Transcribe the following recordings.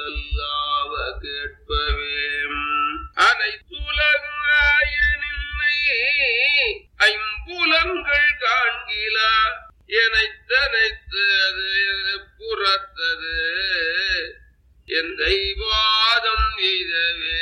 சொல்லல்லாவ கேட்பவே அனைத்துலகாய நின்னை ஐம்புலன்கள் காண்கிலா எனைத்தனைத்து அது புறத்தது எந்தை வாதம் எய்தவே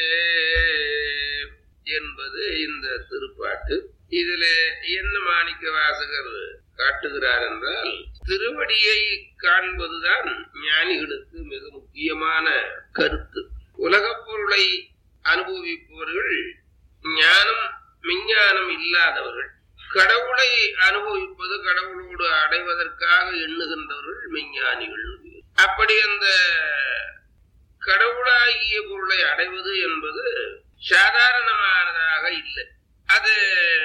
என்பது இந்த திருப்பாட்டு இதுல என்ன மாணிக்க வாசகர் காட்டுகிறார் என்றால் திருவடியை காண்பதுதான் ஞானிகளுக்கு மிக முக்கியமான கருத்து உலகப் பொருளை அனுபவிப்பவர்கள் ஞானம் விஞ்ஞானம் இல்லாதவர்கள் கடவுளை அனுபவிப்பது கடவுளோடு அடைவதற்காக எண்ணுகின்றவர்கள் விஞ்ஞானிகள் அப்படி அந்த கடவுளாகிய பொருளை அடைவது என்பது சாதாரணமானதாக இல்லை அது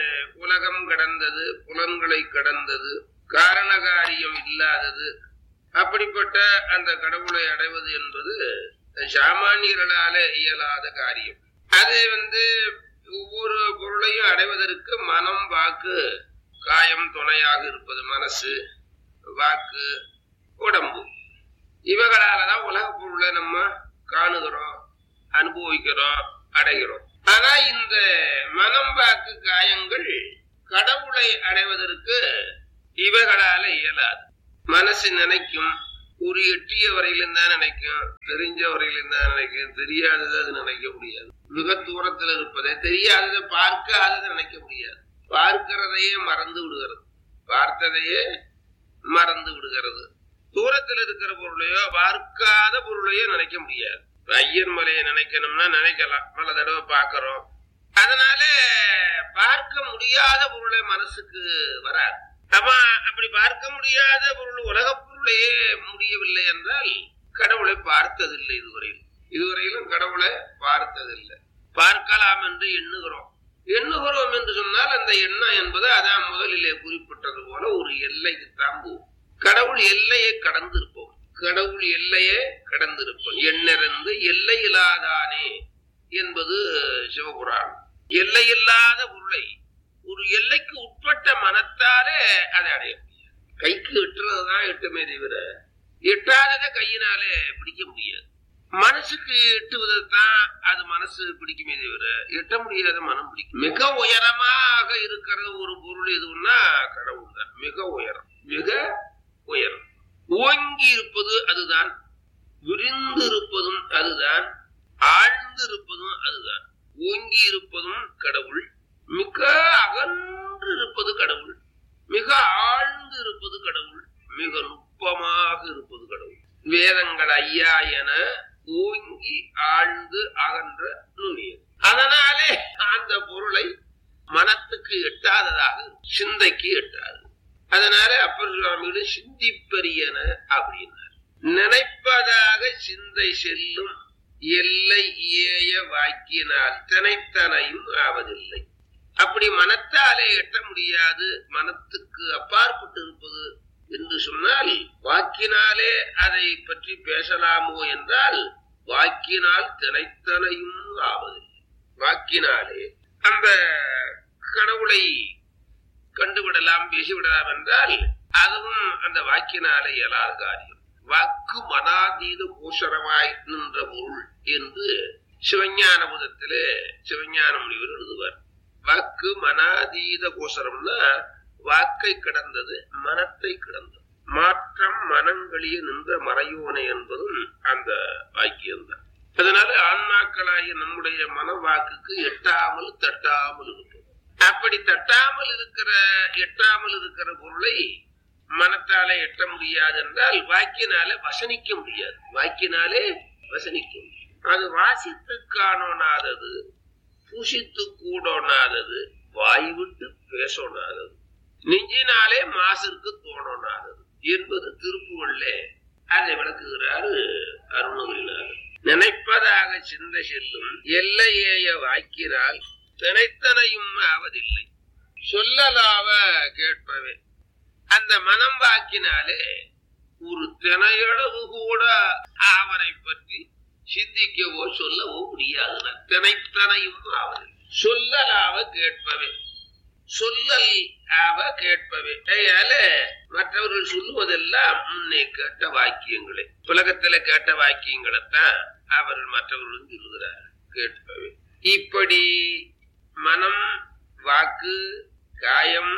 உலகம் கடந்தது புலன்களை கடந்தது காரண காரியம் இல்லாதது அப்படிப்பட்ட அந்த கடவுளை அடைவது என்பது சாமானியர்களால இயலாத காரியம் அது வந்து ஒவ்வொரு பொருளையும் அடைவதற்கு மனம் வாக்கு காயம் துணையாக இருப்பது மனசு வாக்கு உடம்பு இவைகளாலதான் உலக பொருளை நம்ம காணுகிறோம் அனுபவிக்கிறோம் அடைகிறோம் ஆனா இந்த மனம் வாக்கு காயங்கள் கடவுளை அடைவதற்கு இவைகளால இயலாது மனசு நினைக்கும் ஒரு எட்டிய வரையிலும் தான் நினைக்கும் தெரிஞ்ச வரையிலும் தான் நினைக்கும் தெரியாததை அது நினைக்க முடியாது மிக தூரத்தில் இருப்பதை தெரியாததை பார்க்காததை நினைக்க முடியாது பார்க்கிறதையே மறந்து விடுகிறது பார்த்ததையே மறந்து விடுகிறது தூரத்தில் இருக்கிற பொருளையோ பார்க்காத பொருளையோ நினைக்க முடியாது ஐயன் மலையை நினைக்கணும்னா நினைக்கலாம் பல தடவை பார்க்கிறோம் அதனால பார்க்க முடியாத பொருளை மனசுக்கு வராது அப்ப அப்படி பார்க்க முடியாத பொருள் உலக பொருளையே முடியவில்லை என்றால் கடவுளை பார்த்ததில்லை இதுவரையில் இதுவரையிலும் கடவுளை பார்த்ததில்லை பார்க்கலாம் என்று எண்ணுகிறோம் எண்ணுகிறோம் என்று சொன்னால் அந்த எண்ணம் என்பது அதான் முதலிலே குறிப்பிட்டது போல ஒரு எல்லைக்கு தாம்புவோம் கடவுள் எல்லையை கடந்து இருப்போம் கடவுள் எல்லையே கடந்திருப்போம் எண்ணிறந்து எல்லையில்லாதானே என்பது சிவபுராணம் எல்லையில்லாத பொருளை ஒரு எல்லைக்கு உட்பட்ட மனத்தாலே அதை அடைய முடியாது கைக்கு எட்டுறதுதான் எட்டுமே தவிர எட்டாததை கையினாலே பிடிக்க முடியாது மனசுக்கு எட்டுவதைத்தான் அது மனசு பிடிக்குமே தவிர எட்ட முடியாத மனம் பிடிக்கும் மிக உயரமாக இருக்கிற ஒரு பொருள் எதுன்னா கடவுள் தான் மிக உயரம் மிக உயரம் ஓங்கி இருப்பது அதுதான் விரிந்து இருப்பதும் அதுதான் ஆழ்ந்து இருப்பதும் அதுதான் ஓங்கி இருப்பதும் கடவுள் மிக அகன்று இருப்பது கடவுள் மிக ஆழ்ந்து இருப்பது கடவுள் மிக நுட்பமாக இருப்பது கடவுள் வேதங்கள் ஐயா என ஓங்கி ஆழ்ந்து அகன்ற நுண்ணியது அதனாலே அந்த பொருளை மனத்துக்கு எட்டாததாக சிந்தைக்கு எட்டாது அதனால அப்பர் சுவாமிகள் சிந்திப்பரியன அப்படின்னார் நினைப்பதாக சிந்தை செல்லும் எல்லை ஏய வாக்கினால் தினைத்தனையும் ஆவதில்லை அப்படி மனத்தாலே எட்ட முடியாது மனத்துக்கு அப்பாற்பட்டு இருப்பது என்று சொன்னால் வாக்கினாலே அதை பற்றி பேசலாமோ என்றால் வாக்கினால் தினைத்தனையும் ஆவதில்லை வாக்கினாலே அந்த கடவுளை கண்டுவிடலாம் பேசிவிடலாம் என்றால் அதுவும் அந்த வாக்கினாலே இயலாத காரியம் வாக்கு மனாதீத கோஷரமாய் நின்ற பொருள் என்று சிவஞான புதத்திலே சிவஞான முனிவர் எழுதுவார் வாக்கு மனாதீத கோஷரம்னா வாக்கை கடந்தது மனத்தை கடந்தது மாற்றம் மனங்களிய நின்ற மறையோனை என்பதும் அந்த வாக்கியம்தான் அதனால ஆன்மாக்களாகிய நம்முடைய மன வாக்குக்கு எட்டாமல் தட்டாமல் இருக்கும் அப்படி தட்டாமல் இருக்கிற எட்டாமல் இருக்கிற பொருளை மனத்தாலே எட்ட முடியாது என்றால் வாக்கினாலே வசனிக்க முடியாது வாக்கினாலே வசனிக்க முடியாது அது வாசித்து காணோனாதது பூசித்து கூடோனாதது வாய் விட்டு பேசோனாதது நெஞ்சினாலே மாசிற்கு தோணோனாதது என்பது திருப்புகள்லே அதை விளக்குகிறாரு அருணகிரிநாதர் நினைப்பதாக சிந்தை செல்லும் எல்லையேய வாக்கினால் தினைத்தனையும் ஆவதில்லை சொல்லலாவ கேட்பவே அந்த மனம் வாக்கினாலே ஒரு தினையளவு கூட அவரை பற்றி சிந்திக்கவோ சொல்லவோ முடியாது தினைத்தனையும் ஆவதில்லை சொல்லலாவ கேட்பவே சொல்லல் அவ கேட்பவே அதனால மற்றவர்கள் சொல்லுவதெல்லாம் முன்னே கேட்ட வாக்கியங்களே உலகத்துல கேட்ட வாக்கியங்களைத்தான் அவர்கள் மற்றவர்களும் சொல்லுகிறார் கேட்பவே இப்படி மனம் வாக்கு காயம்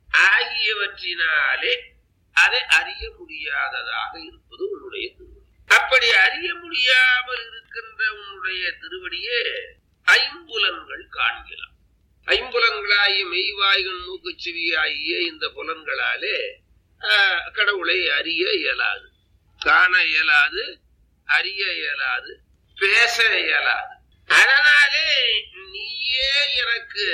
ஆகியவற்றினாலே அதை அறிய முடியாததாக இருப்பது உன்னுடைய திருவடி அப்படி அறிய முடியாமல் இருக்கின்ற உன்னுடைய திருவடியே ஐம்புலன்கள் காண்கலாம் ஐம்புலன்களாகிய மெய்வாய்கள் மூக்குச்சிவி ஆகிய இந்த புலன்களாலே ஆஹ், கடவுளை அறிய இயலாது காண இயலாது அறிய இயலாது பேச இயலாது அதனாலே நீயே எனக்கு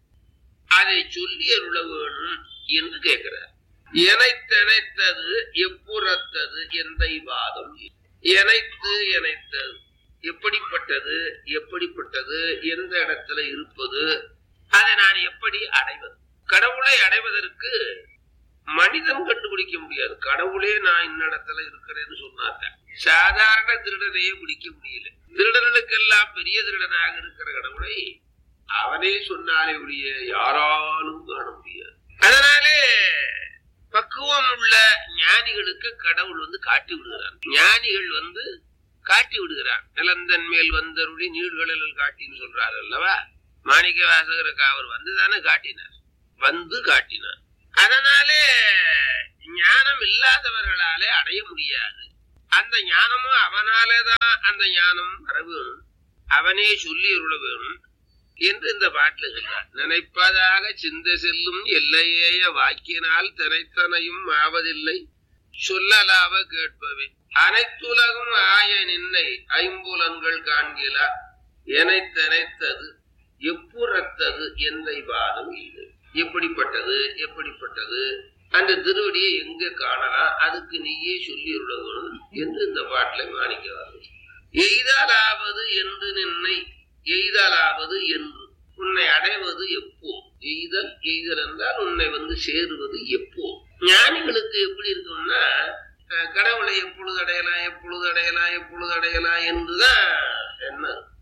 அதை சொல்லி அருள வேணும் என்று கேட்கிறார் எனைத்தனைத்தது எப்புறத்தது எந்தை வாதம் எனைத்து எனைத்தது எப்படிப்பட்டது எப்படிப்பட்டது எந்த இடத்துல இருப்பது அதை நான் எப்படி அடைவது கடவுளை அடைவதற்கு மனிதன் கண்டுபிடிக்க முடியாது கடவுளே நான் இந்த இடத்துல இருக்கிறேன்னு சொன்னாங்க சாதாரண திருடனையே பிடிக்க முடியல திருடர்களுக்கெல்லாம் பெரிய திருடனாக இருக்கிற கடவுளை அவனே சொன்னாலே ஒழிய யாராலும் காண முடியாது அதனாலே பக்குவம் உள்ள ஞானிகளுக்கு கடவுள் வந்து காட்டி விடுகிறான் ஞானிகள் வந்து காட்டி விடுகிறான் நிலந்தன் மேல் வந்தருளி நீழ்களில் காட்டின்னு சொல்றாரு அல்லவா மாணிக்க வாசகருக்கு அவர் வந்துதானே காட்டினார் வந்து காட்டினார் அதனாலே ஞானம் இல்லாதவர்களாலே அடைய முடியாது அந்த ஞானமும் அவனாலேதான் அந்த ஞானம் வர வேணும் அவனே சொல்லி அருள வேணும் என்று இந்த பாட்டில் சொல்றார் நினைப்பதாக சிந்தை செல்லும் எல்லையேய வாக்கினால் தினைத்தனையும் ஆவதில்லை சொல்லலாவ கேட்பவே அனைத்துலகும் ஆய நின்னை ஐம்புலன்கள் காண்கிலா எனைத்தனைத்தது எப்புறத்தது எந்தை வாதம் இது எப்படிப்பட்டது எப்படிப்பட்டது அந்த திருவடியை எங்க காணலாம் அதுக்கு நீயே சொல்லி வேணும் என்று இந்த பாட்டில மாணிக்கிறார்கள் எய்தாலாவது என்று நின்னை எய்தலாவது என்று உன்னை அடைவது எப்போ எய்தல் எய்தல் என்றால் உன்னை வந்து சேருவது எப்போ ஞானிகளுக்கு எப்படி இருக்கும்னா அஹ், கடவுளை எப்பொழுது அடையலாம் எப்பொழுது அடையலாம் எப்பொழுது அடையலாம் என்றுதான் என்ன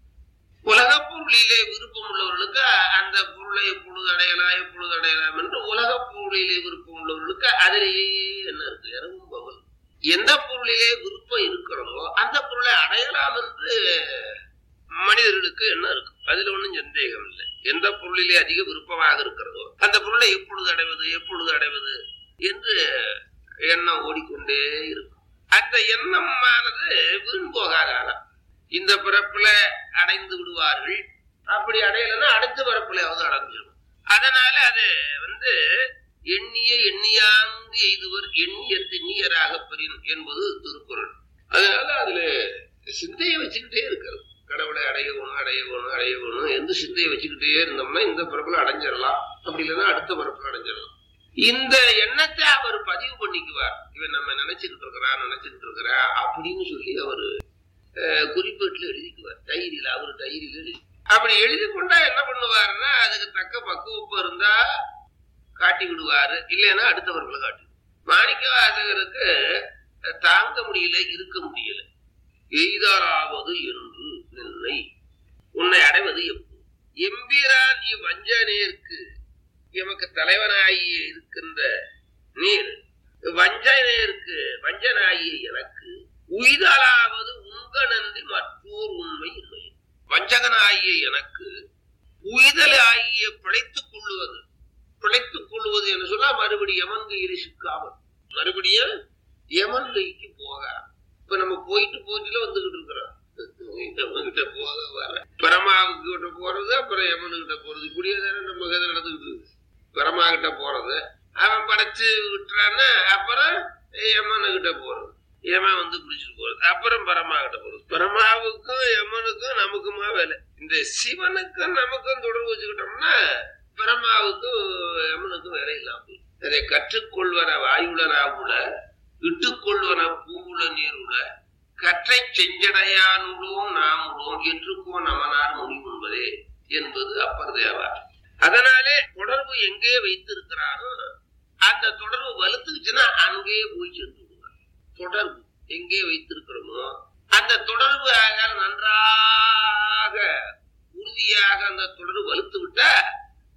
உலகப் பொருளிலே விருப்பம் உள்ளவர்களுக்கு அந்த பொருளை எப்பொழுது அடையலாம் எப்பொழுது அடையலாம் என்று உலகப் பொருளிலே விருப்பம் உள்ளவர்களுக்கு அதிலேயே என்ன இருக்கு இரவும் பகல் எந்த பொருளிலே விருப்பம் இருக்கிறதோ அந்த பொருளை அடையலாம் என்று மனிதர்களுக்கு என்ன இருக்கும் அதுல ஒண்ணும் சந்தேகம் இல்லை எந்த பொருளிலே அதிக விருப்பமாக இருக்கிறதோ அந்த பொருளை எப்பொழுது அடைவது எப்பொழுது அடைவது என்று எண்ணம் ஓடிக்கொண்டே இருக்கும் அந்த எண்ணமானது வீண் போகாதான இந்த பிறப்புல அடைந்து விடுவார்கள் அப்படி அடையலைன்னா அடுத்த பிறப்புலையாவது அடைஞ்சிடும் அதனால அது வந்து எண்ணிய எண்ணியாங்கு எய்துவர் எண்ணிய திண்ணியராக பெறின் என்பது திருக்குறள் அதனால அதுல சிந்தையை வச்சுக்கிட்டே இருக்கிறது கடவுளை அடைய வேணும் அடைய வேணும் அடைய வேணும் எந்த சிந்தையை வச்சுக்கிட்டே இருந்தோம்னா இந்த பிறப்புல அடைஞ்சிடலாம் அப்படி இல்லைன்னா அடுத்த பிறப்புல அடைஞ்சிடலாம் இந்த எண்ணத்தை அவர் பதிவு பண்ணிக்குவார் இவன் நம்ம நினைச்சுக்கிட்டு இருக்கிறான் நினைச்சுக்கிட்டு இருக்கிறா அப்படின்னு சொல்லி அவர் குறிப்பேட்டில் எழுதிக்குவார் டைரியில அவர் டைரியில எழுதி அப்படி எழுதி கொண்டா என்ன பண்ணுவாருன்னா அதுக்கு தக்க பக்குவப்பு இருந்தா காட்டி விடுவாரு இல்லைன்னா அடுத்தவர்களை காட்டி மாணிக்க வாசகருக்கு தாங்க முடியல இருக்க முடியல எய்தாராவது என்று நின்னை உன்னை அடைவது எப்போ எம்பிரான் இவ்வஞ்சனேற்கு எமக்கு தலைவனாகிய இருக்கின்ற நீர் வஞ்சனேற்கு வஞ்சனாகிய எனக்கு உய்தலாவது உங்க நன்றி மற்றோர் உண்மை இல்லை வஞ்சகனாகிய எனக்கு உய்தல் ஆகிய பிழைத்துக் கொள்ளுவது பிழைத்துக் கொள்வது என்று சொன்னா மறுபடியும் யமன் கையில் சிக்காமல் மறுபடியும் யமன் கைக்கு போக இப்ப நம்ம போயிட்டு போயிட்டுல வந்துகிட்டு இருக்கிறோம் யமன்கிட்ட போக வர பரமாவுக்கு கிட்ட போறது அப்புறம் யமனு கிட்ட போறது இப்படியே தானே நம்ம கதை நடந்துகிட்டு இருக்கு பரமா கிட்ட போறது அவன் படைச்சு விட்டுறான்னா அப்புறம் யமனு கிட்ட போறது யமன் வந்து பிடிச்சிட்டு போறது அப்புறம் பரமா கிட்ட போறது பரமாவுக்கும் யமனுக்கும் நமக்குமா வேலை இந்த சிவனுக்கும் நமக்கும் தொடர்பு வச்சுக்கிட்டோம்னா பிரம்மாவுக்கும் யமனுக்கும் வேலை இல்லாம போயிடும். அதை கற்றுக்கொள்வன வாயுளனாவுல இட்டுக்கொள்வன பூவுல நீருல கற்றை செஞ்சடையானுள்ளோம் நாம் உள்ளோம் என்றுக்கோ நமனார் முடிவுன்பதே என்பது அப்பர் தேவார் அதனாலே தொடர்பு எங்கே வைத்திருக்கிறாரோ அந்த தொடர்பு வலுத்துக்குச்சுன்னா அங்கே போய் சென்று விடுவார். தொடர்பு எங்கே வைத்திருக்கிறோமோ அந்த தொடர்பு ஆக நன்றாக உறுதியாக அந்த தொடர்பு வலுத்து விட்டா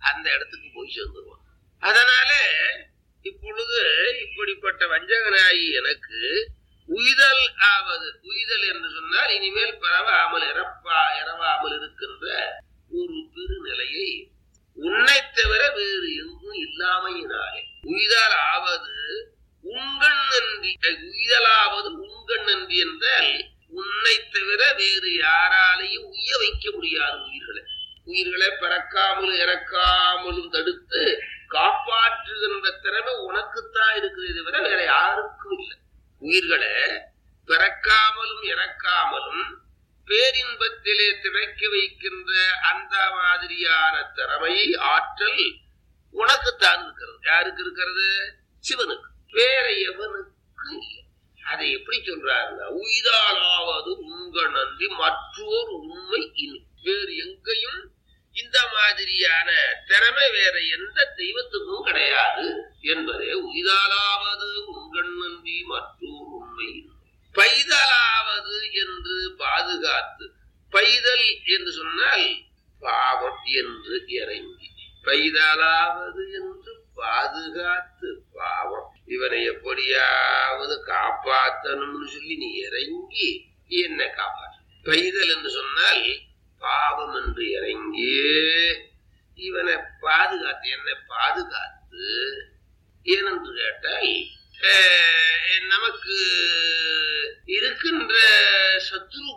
அந்த இடத்துக்கு போய் சேர்ந்துருவான் அதனால இப்பொழுது இப்படிப்பட்ட வஞ்சகனாயி எனக்கு உய்தல் ஆவது உய்தல் என்று சொன்னால் இனிமேல் பரவாமல் இறப்பா இறவாமல் இருக்கின்ற ஒரு பெருநிலையை உன்னை தவிர வேறு எங்கும் இல்லாமையினாலே உய்தல் ஆவது உங்கண் நன்றி உய்தலாவது உங்கண் நன்றி என்றால் உன்னை தவிர வேறு யாராலையும் உய்ய வைக்க முடியாது உயிர்களை உயிர்களை பிறக்காமலும் இறக்காமலும் தடுத்து காப்பாற்றுகின்ற திறமை உனக்குத்தான் இருக்குது தவிர வேற யாருக்கும் இல்லை உயிர்களை பிறக்காமலும் இறக்காமலும் பேரின்பத்திலே திளைக்க வைக்கின்ற அந்த மாதிரியான திறமை ஆற்றல் உனக்குத்தான் இருக்கிறது யாருக்கு இருக்கிறது சிவனுக்கு வேற எவனுக்கு இல்லை அதை எப்படி சொல்றாருன்னா உய்தாலாவது உங்க நன்றி மற்றொரு உண்மை இனி வேறு எங்கேயும் இந்த மாதிரியான திறமை வேற எந்த தெய்வத்துக்கும் கிடையாது என்பதே உய்தாலாவது உங்கள் நன்றி மற்றொரு உண்மை பைதலாவது என்று பாதுகாத்து பைதல் என்று சொன்னால் பாவம் என்று இறங்கி பைதலாவது என்று பாதுகாத்து பாவம் இவனை எப்படியாவது காப்பாத்தணும்னு சொல்லி நீ இறங்கி என்னை காப்பாற்று பைதல் என்று சொன்னால் பாவம் என்று இறங்கி இவனை பாதுகாத்து என்னை பாதுகாத்து ஏனென்று கேட்டால் நமக்கு இருக்கின்ற சத்ரு